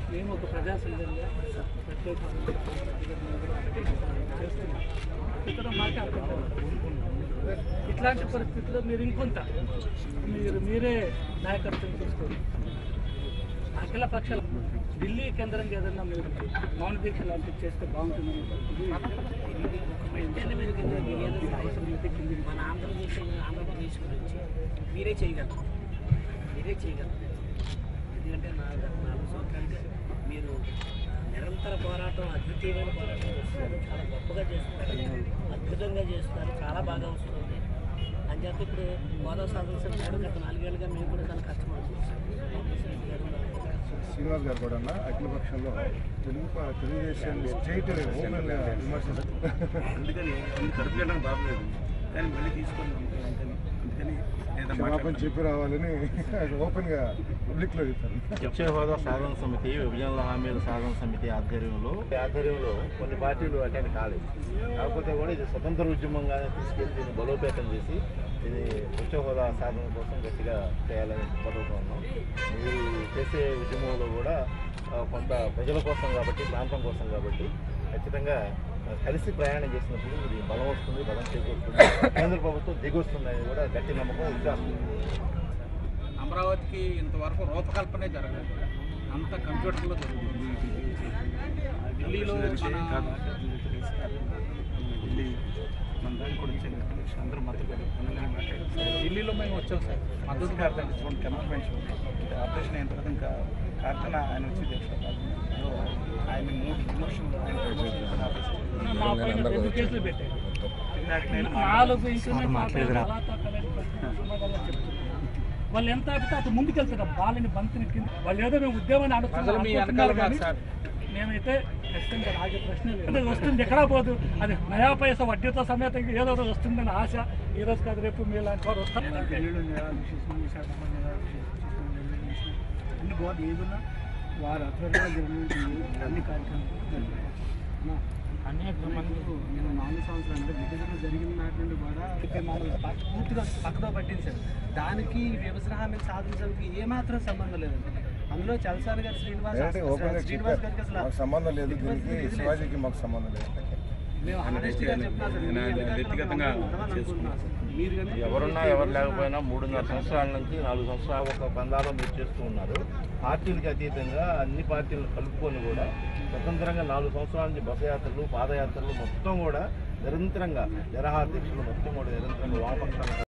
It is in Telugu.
మేము ఒక ప్రజా సంఘంగా ప్రత్యేకంగా చేస్తున్నాం ఇక్కడ మాకే అర్థం కాదు. ఇట్లాంటి పరిస్థితుల్లో మీరు ఇంకొంత మీరు మీరే నాయకత్వం తీసుకోండి అఖిల పక్షాల ఢిల్లీ కేంద్రంగా ఏదన్నా మీరు మౌన దీక్ష లాంటివి చేస్తే బాగుంటుంది మన ఆంధ్రప్రదేశ్ ఆంధ్రప్రదేశ్ గురించి మీరే చేయగలరు మీరే చేయగలరు ఎందుకంటే నా గత నాలుగు సంవత్సరాలుగా మీరు ఆ, నిరంతర పోరాటం అద్వితీయమైన పోరాటం చేస్తున్నారు చాలా గొప్పగా చేస్తున్నారు అద్భుతంగా చేస్తున్నారు చాలా బాగా వస్తుంది అంచేత ఇప్పుడు గోదావరి సాధన సమితి గత నాలుగేళ్ళుగా మేము కూడా చాలా కష్టపడుతున్నాం శ్రీనివాస్ గారు కూడా అఖిల పక్షంలో తెలుగు ప- తెలుగుదేశం స్టేట్ ఓపెన్ విమర్శిస్తారు అందుకని అన్ని కడుపులేడానికి బాగలేదు కానీ మళ్ళీ తీసుకొని అందుకని అందుకని ఏదో క్షమాపణ చెప్పి రావాలని ఓపెన్ గా పబ్లిక్ లో చెప్తాను ప్రత్యేక హోదా సాధన సమితి విభజనల హామీల సాధన సమితి ఆధ్వర్యంలో ఈ ఆధ్వర్యంలో కొన్ని పార్టీలు అటెండ్ కాలేదు కాకపోతే కూడా ఇది స్వతంత్ర ఉద్యమంగానే తీసుకెళ్లి దీన్ని బలోపేతం చేసి ఇది ప్రత్యేక హోదా సాధన కోసం గట్టిగా చేయాలని పడుతూ ఉన్నాం మీరు చేసే ఉద్యమంలో కూడా ఆ, కొంత ప్రజల కోసం కాబట్టి ప్రాంతం కోసం కాబట్టి ఖచ్చితంగా ఆ, కలిసి ప్రయాణం చేసినప్పుడు ఇది బలం వస్తుంది బలం చేకూరుతుంది కేంద్ర ప్రభుత్వం దిగొస్తుంది అనేది కూడా గట్టి నమ్మకం విశ్వాసం అమరావతికి ఇంతవరకు రూపకల్పనే జరగలేదు అంత కంప్యూటర్లో జరుగుతుంది ఢిల్లీలో మన ఢిల్లీ మన దానికి కూడా వచ్చాను అందరూ మద్దతు ఢిల్లీలో మేము వచ్చాం సార్ మద్దతు కార్డు చూడండి కెనాల్ పెన్షన్ ఆపరేషన్ అయిన తర్వాత ఇంకా కార్తన ఆయన వచ్చి చేస్తారు ఆయన మూడు ప్రమోషన్లు ఆయన ప్రమోషన్ ఆపేసి మా పైన రెండు కేసులు పెట్టారు ఇందాక నేను నాలుగు ఇంక్రిమెంట్ మాట్లాడారు సమాధానం చెప్తున్నారు వాళ్ళు ఎంత ఆపితే అటు ముందుకెళ్తారు వాళ్ళని బంతిని కింద వాళ్ళు ఏదో మేము ఉద్యమాన్ని ప్రజలు మీ అనుకుంటున్నారు వెనకాల కానీ ఉన్నారు సార్. మేమైతే ఖచ్చితంగా రాజే ప్రశ్న లేదు అంటే వస్తుంది ఎక్కడా పోదు అది నయా పైసా వడ్డీతో సమేతంగా ఏదో రోజు వస్తుందని ఆశ ఈ రోజు కాదు రేపు మీ లాంటి వారు వస్తారు పెళ్ళిళ్ళు నిరాదీక్షిస్తాం విశాఖపట్నం నిరాదీక్షిస్తాం అన్ని బాగుంది ఏదన్నా వారి ఆధ్వర్యంలో జరుగుతుంది అన్ని కార్యక్రమాలు అనేక మంది నేను నాలుగు సంవత్సరాలు అంటే విభజన జరిగిన నాటి నుండి కూడా మమ్మల్ని పక్- పూర్తిగా పక్కదో పట్టించారు దానికి విభజన హామీలు సాధించడానికి ఏమాత్రం సంబంధం లేదండి అందులో చలసాని గారు శ్రీనివాస్ ఏంటంటే ఓపెన్ గా శ్రీనివాస్ గారికి చెప్పారు అసలు మాకు సంబంధం లేదు దీనికి శివాజీకి మాకు సంబంధం లేదు మేము honest గా చెప్తున్నాం సార్. మీ వెనకాల వ్యక్తిగతంగా మేము ఉన్నామని అనుకుంటున్నాం సార్. మీరు కానీ ఎవరున్నా ఎవరు లేకపోయినా మూడున్నర సంవత్సరాల నుంచి నాలుగు సంవత్సరాల ఒక పందాలో మీరు చేస్తూ ఉన్నారు పార్టీలకు అతీతంగా అన్ని పార్టీలను కలుపుకొని కూడా స్వతంత్రంగా నాలుగు సంవత్సరాల నుంచి బస యాత్రలు పాదయాత్రలు మొత్తం కూడా నిరంతరంగా నిరహార దీక్షలు మొత్తం కూడా నిరంతరంగా వామపక్షాలు